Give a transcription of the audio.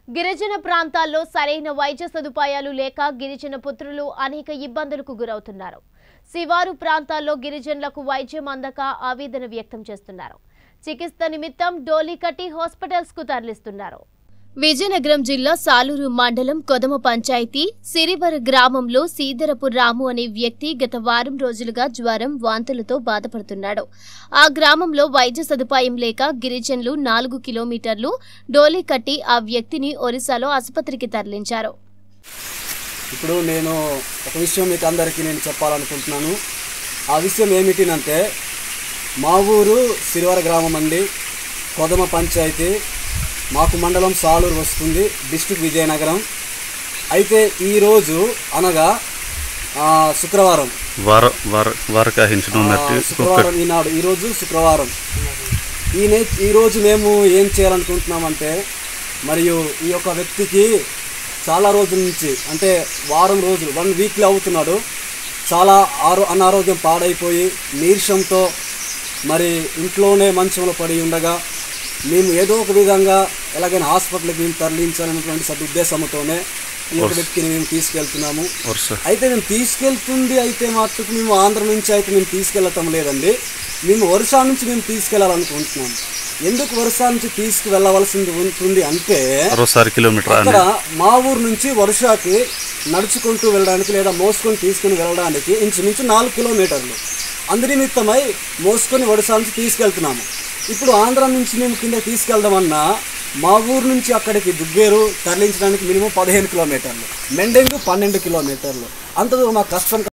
గిరిజన ప్రాంతాల్లో సరైన వైద్య సదుపాయాలు లేక గిరిజన పుత్రులు అనేక ఇబ్బందులకు గురవుతున్నారు శివారు ప్రాంతాల్లో గిరిజనులకు వైద్యం అందక ఆవేదన వ్యక్తం చేస్తున్నారు చికిత్స నిమిత్తం డోలీ కట్టి హాస్పిటల్స్ కు తరలిస్తున్నారు విజయనగరం జిల్లా సాలూరు మండలం కొదమ పంచాయతీ సిరివర గ్రామంలో సీదరపు రాము అనే వ్యక్తి గత వారం రోజులుగా జ్వరం వాంతులతో బాధపడుతున్నాడు ఆ గ్రామంలో వైద్య సదుపాయం లేక గిరిజనులు నాలుగు కిలోమీటర్లు డోలీ కట్టి ఆ వ్యక్తిని ఒరిస్సాలో ఆసుపత్రికి తరలించారు ఇప్పుడు నేను ఒక విషయం మీకు అందరికీ నేను చెప్పాలనుకుంటున్నాను ఆ విషయం ఏమిటినంటే మా ఊరు సిరివర గ్రామం అండి కొదమ పంచాయతీ మాకు మండలం సాలూరు వస్తుంది డిస్టిక్ విజయనగరం అయితే ఈరోజు అనగా ఆ, శుక్రవారం వార వార వారకాహించడం ఆ, ఉన్నట్టు ఒక శుక్రవారం ఈనాడు ఈరోజు శుక్రవారం ఈ నే ఈరోజు మేము ఏం చేయాలనుకుంటున్నామంటే మరియు ఈ యొక్క వ్యక్తికి చాలా రోజుల నుంచి అంటే వారం రోజులు వన్ వీక్లో అవుతున్నాడు చాలా ఆరో అనారోగ్యం పాడైపోయి నీరసంతో మరి ఇంట్లోనే మంచంలో పడి ఉండగా మేము ఏదో ఒక విధంగా ఎలాగైనా హాస్పిటల్కి మేము తరలించాలనేటువంటి సదుద్దేశంతోనే ఈ యొక్క వ్యక్తిని మేము తీసుకెళ్తున్నాము వరుస అయితే మేము తీసుకెళ్తుంది అయితే మాత్రం మేము ఆంధ్ర నుంచి అయితే మేము తీసుకెళ్ళటం లేదండి మేము ఒరిస్సా నుంచి మేము తీసుకెళ్ళాలనుకుంటున్నాం ఎందుకు ఒరిస్సా నుంచి తీసుకువెళ్ళవలసింది ఉంటుంది అంటే అరవై కిలోమీటర్ అని అక్కడ మా ఊరు నుంచి వర్షాకి నడుచుకుంటూ వెళ్ళడానికి లేదా మోసుకొని తీసుకుని వెళ్ళడానికి ఇంచుమించు నాలుగు కిలోమీటర్లు అందునిమిత్తమై మోసుకొని ఒడిశా నుంచి తీసుకెళ్తున్నాము ఇప్పుడు ఆంధ్ర నుంచి మేము కింద తీసుకెళ్దామన్నా మా ఊరు నుంచి అక్కడికి దుగ్గేరు తరలించడానికి మినిమం పదిహేను కిలోమీటర్లు మెండెంగు పన్నెండు కిలోమీటర్లు అంత దూరం మాకు కష్టం